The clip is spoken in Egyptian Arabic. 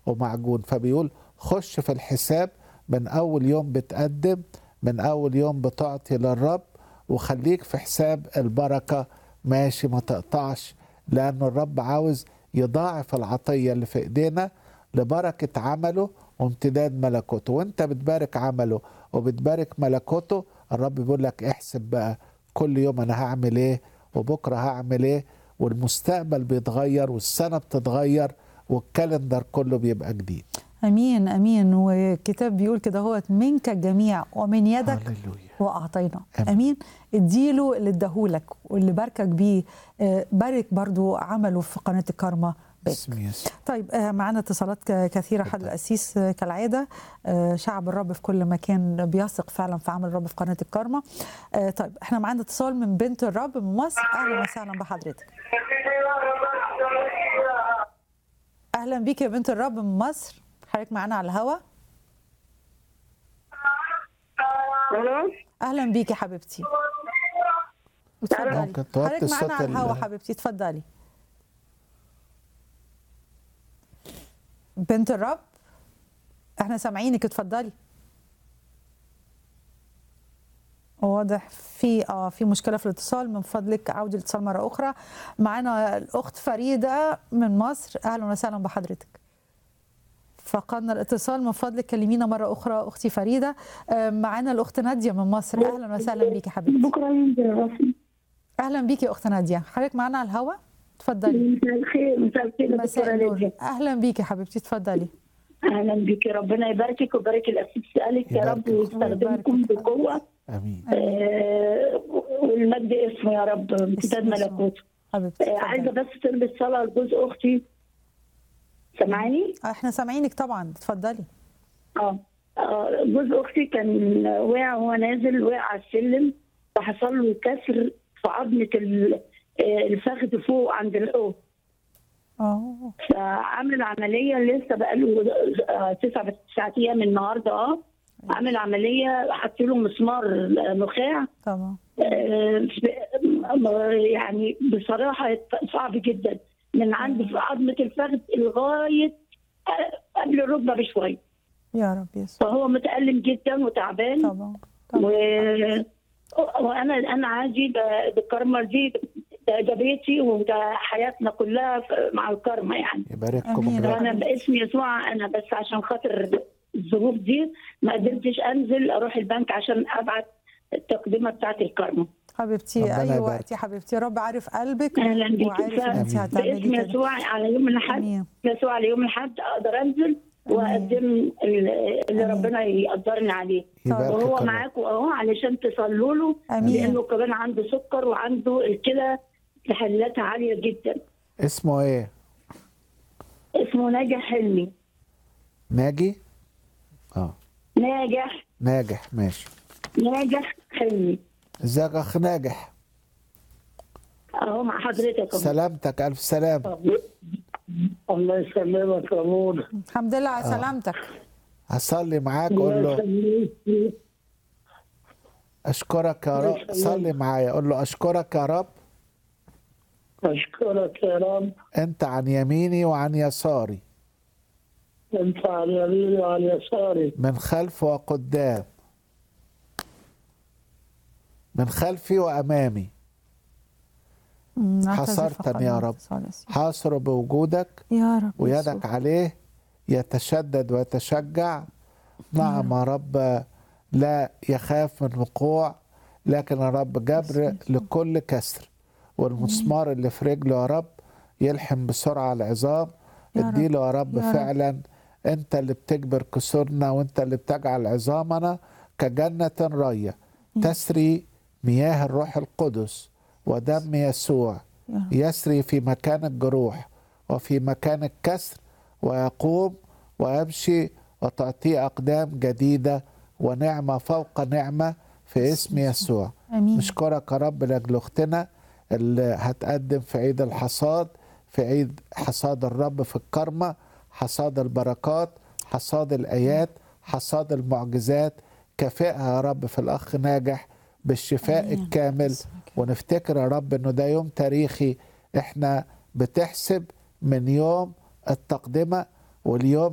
ومعجون فبيقول خش في الحساب من اول يوم بتقدم من اول يوم بتعطي للرب وخليك في حساب البركه ماشي ما تقطعش لان الرب عاوز يضاعف العطيه اللي في ايدينا لبركه عمله وامتداد ملكوته وانت بتبارك عمله وبتبارك ملكوته الرب بيقول لك احسب بقى كل يوم انا هعمل ايه وبكره هعمل ايه والمستقبل بيتغير والسنه بتتغير والكالندر كله بيبقى جديد امين امين والكتاب بيقول كده هو منك الجميع ومن يدك هللويا واعطينا آمين. امين اديله اللي اداهولك واللي باركك بيه آه، بارك برضو عمله في قناه الكارما بيك اسم يسوع طيب آه، معانا اتصالات ك- كثيره حد الاسيس آه، كالعاده آه، شعب الرب في كل مكان بيثق فعلا في عمل الرب في قناه الكارما آه، طيب احنا معانا اتصال من بنت الرب من مصر اهلا وسهلا بحضرتك اهلا بيك يا بنت الرب من مصر حضرتك معانا على الهوا الو اهلا بيك يا حبيبتي اتفضلي ممكن توطي حضرتك الصوت معانا على الهوا ال- حبيبتي اتفضلي بنت الرب احنا سامعينك اتفضلي واضح في اه في مشكله في الاتصال من فضلك عودي الاتصال مره اخرى معانا الاخت فريده من مصر اهلا وسهلا بحضرتك فقدنا الاتصال من فضلك كلمينا مره اخرى اختي فريده آه، معانا الاخت ناديه من مصر اهلا وسهلا بيكي حبيبتي بكره ينزل الرسم اهلا بيكي يا اخت ناديه حضرتك معانا على الهوا اتفضلي مساء الخير مساء الخير يا مساء دكتوره النور ليديا اهلا بيكي يا حبيبتي اتفضلي اهلا بك ربنا يباركك ويبارك الاسيس سالك يا رب يباركك. ويستخدمكم ويباركك. بقوه امين آه، والمجد اسمه يا رب امتداد اسم يسوع. ملكوته حبيبتي آه، عايزه اتفضلي. بس تلبس صلاه لجوز اختي سامعاني؟ احنا سامعينك طبعا اتفضلي اه آه، جوز اختي كان وقع وهو نازل وقع على السلم فحصل له كسر في عظمه ال- آه، الفخذ فوق عند الحوض اه فعامل عمليه لسه بقاله آه، تسع تسعة ايام النهارده اه عامل عمليه حط له مسمار نخاع طبعا آه، يعني بصراحه صعب جدا من عند عظمه الفخذ لغايه آه، قبل الركبه بشويه يا رب يسوع فهو متالم جدا وتعبان طبعا و... طبعا وانا انا عادي ب- بالكرمه دي ده, ده بيتي وده حياتنا كلها ف- مع الكرمه يعني يبارككم آمين. الرب وانا باسم يسوع انا بس عشان خاطر الظروف دي ما قدرتش انزل اروح البنك عشان ابعت التقدمه بتاعت الكرمه حبيبتي ربنا اي يبارك. وقت يا حبيبتي رب عارف قلبك اهلا بيك وعارف ان انت آمين. هتعملي باسم كده يسوع على يوم الاحد امين يسوع على يوم الاحد اقدر انزل واقدم ال- اللي آمين. ربنا يقدرني عليه يباركك وهو الرب معاكم اهو علشان تصلوا له امين لانه كمان عنده سكر وعنده الكلى تحليلاتها عاليه جدا اسمه ايه اسمه ناجح حلمي ناجي اه ناجح ناجح ماشي ناجح حلمي ازيك يا اخ ناجح اهو مع حضرتك أهو. سلامتك الف سلامه الله يسلمك يا مون الحمد لله على سلامتك هصلي معاك قول له اشكرك يا رب صلي معايا قول له اشكرك يا رب اشكرك يا رب انت عن يميني وعن يساري انت على يميني وعلى يساري من خلف وقدام من خلفي وامامي مم، نعتذر حصرتني يا فقط. رب. صار اسمك. حاصر بوجودك يا رب ويدك يسوع. عليه يتشدد ويتشجع نعم يا رب لا يخاف من وقوع لكن يا رب جبر لكل كسر والمسمار اللي في رجله يا رب يلحم بسرعة العظام يا رب. اديله يا رب يا رب. فعلا انت اللي بتجبر كسورنا وانت اللي بتجعل عظامنا كجنة رية تسري مياه الروح القدس ودم يسوع يا رب. يسري في مكان الجروح وفي مكان الكسر ويقوم ويمشي وتعطيه أقدام جديدة ونعمة فوق نعمة في اسم يسوع امين نشكرك يا رب لأجل أختنا اللي هتقدم في عيد الحصاد في عيد حصاد الرب في الكرمة حصاد البركات حصاد الآيات حصاد المعجزات كافئها يا رب في الأخ ناجح بالشفاء آمين. الكامل اسمك. ونفتكر يا رب انه ده يوم تاريخي احنا بتحسب من يوم التقدمه واليوم